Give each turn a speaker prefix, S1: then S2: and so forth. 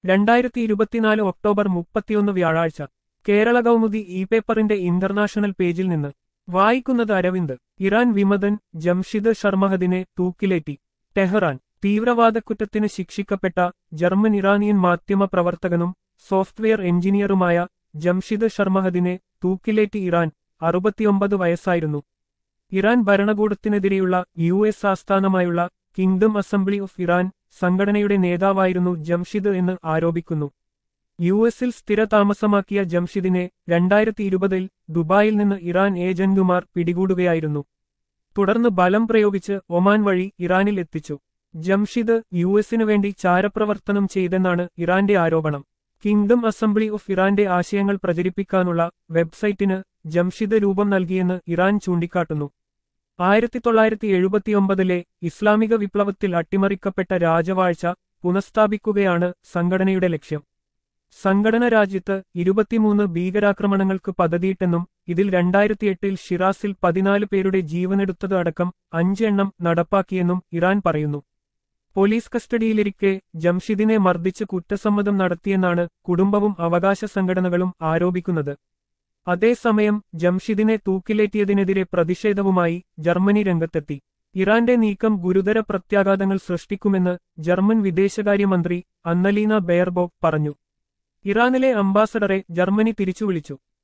S1: രണ്ടായിരത്തി ഇരുപത്തിനാല് ഒക്ടോബർ മുപ്പത്തിയൊന്ന് വ്യാഴാഴ്ച കേരള കൗമുദി ഇ പേപ്പറിന്റെ ഇന്റർനാഷണൽ പേജിൽ നിന്ന് വായിക്കുന്നത് അരവിന്ദ് ഇറാൻ വിമതൻ ജംഷിദ് ഷർമഹദിനെ തൂക്കിലേറ്റി ടെഹ്റാൻ തീവ്രവാദക്കുറ്റത്തിന് ശിക്ഷിക്കപ്പെട്ട ജർമ്മൻ ഇറാനിയൻ മാധ്യമ പ്രവർത്തകനും സോഫ്റ്റ്വെയർ എഞ്ചിനീയറുമായ ജംഷിദ് ഷർമഹദിനെ തൂക്കിലേറ്റി ഇറാൻ അറുപത്തിയൊമ്പത് വയസ്സായിരുന്നു ഇറാൻ ഭരണകൂടത്തിനെതിരെയുള്ള യു എസ് ആസ്ഥാനമായുള്ള കിങ്ഡം അസംബ്ലി ഓഫ് ഇറാൻ സംഘടനയുടെ നേതാവായിരുന്നു ജംഷിദ് എന്ന് ആരോപിക്കുന്നു യു എസിൽ സ്ഥിരതാമസമാക്കിയ ജംഷിദിനെ രണ്ടായിരത്തി ഇരുപതിൽ ദുബായിൽ നിന്ന് ഇറാൻ ഏജന്റുമാർ പിടികൂടുകയായിരുന്നു തുടർന്ന് ബലം പ്രയോഗിച്ച് ഒമാൻ വഴി ഇറാനിൽ എത്തിച്ചു ജംഷിദ് യു എസിനു വേണ്ടി ചാരപ്രവർത്തനം ചെയ്തെന്നാണ് ഇറാന്റെ ആരോപണം കിങ്ഡം അസംബ്ലി ഓഫ് ഇറാന്റെ ആശയങ്ങൾ പ്രചരിപ്പിക്കാനുള്ള വെബ്സൈറ്റിന് ജംഷിദ് രൂപം നൽകിയെന്ന് ഇറാൻ ചൂണ്ടിക്കാട്ടുന്നു ആയിരത്തി തൊള്ളായിരത്തി എഴുപത്തിയൊമ്പതിലെ ഇസ്ലാമിക വിപ്ലവത്തിൽ അട്ടിമറിക്കപ്പെട്ട രാജവാഴ്ച പുനഃസ്ഥാപിക്കുകയാണ് സംഘടനയുടെ ലക്ഷ്യം സംഘടന രാജ്യത്ത് ഇരുപത്തിമൂന്ന് ഭീകരാക്രമണങ്ങൾക്ക് പദ്ധതിയിട്ടെന്നും ഇതിൽ രണ്ടായിരത്തിയെട്ടിൽ ഷിറാസിൽ പതിനാല് പേരുടെ ജീവനെടുത്തത് അടക്കം അഞ്ചെണ്ണം നടപ്പാക്കിയെന്നും ഇറാൻ പറയുന്നു പോലീസ് കസ്റ്റഡിയിലിരിക്കെ ജംഷിദിനെ മർദ്ദിച്ച് കുറ്റസമ്മതം നടത്തിയെന്നാണ് കുടുംബവും അവകാശ സംഘടനകളും ആരോപിക്കുന്നത് അതേസമയം ജംഷിദിനെ തൂക്കിലേറ്റിയതിനെതിരെ പ്രതിഷേധവുമായി ജർമ്മനി രംഗത്തെത്തി ഇറാന്റെ നീക്കം ഗുരുതര പ്രത്യാഘാതങ്ങൾ സൃഷ്ടിക്കുമെന്ന് ജർമ്മൻ വിദേശകാര്യമന്ത്രി അന്നലീന ബെയർബോക്ക് പറഞ്ഞു ഇറാനിലെ അംബാസഡറെ ജർമ്മനി തിരിച്ചുവിളിച്ചു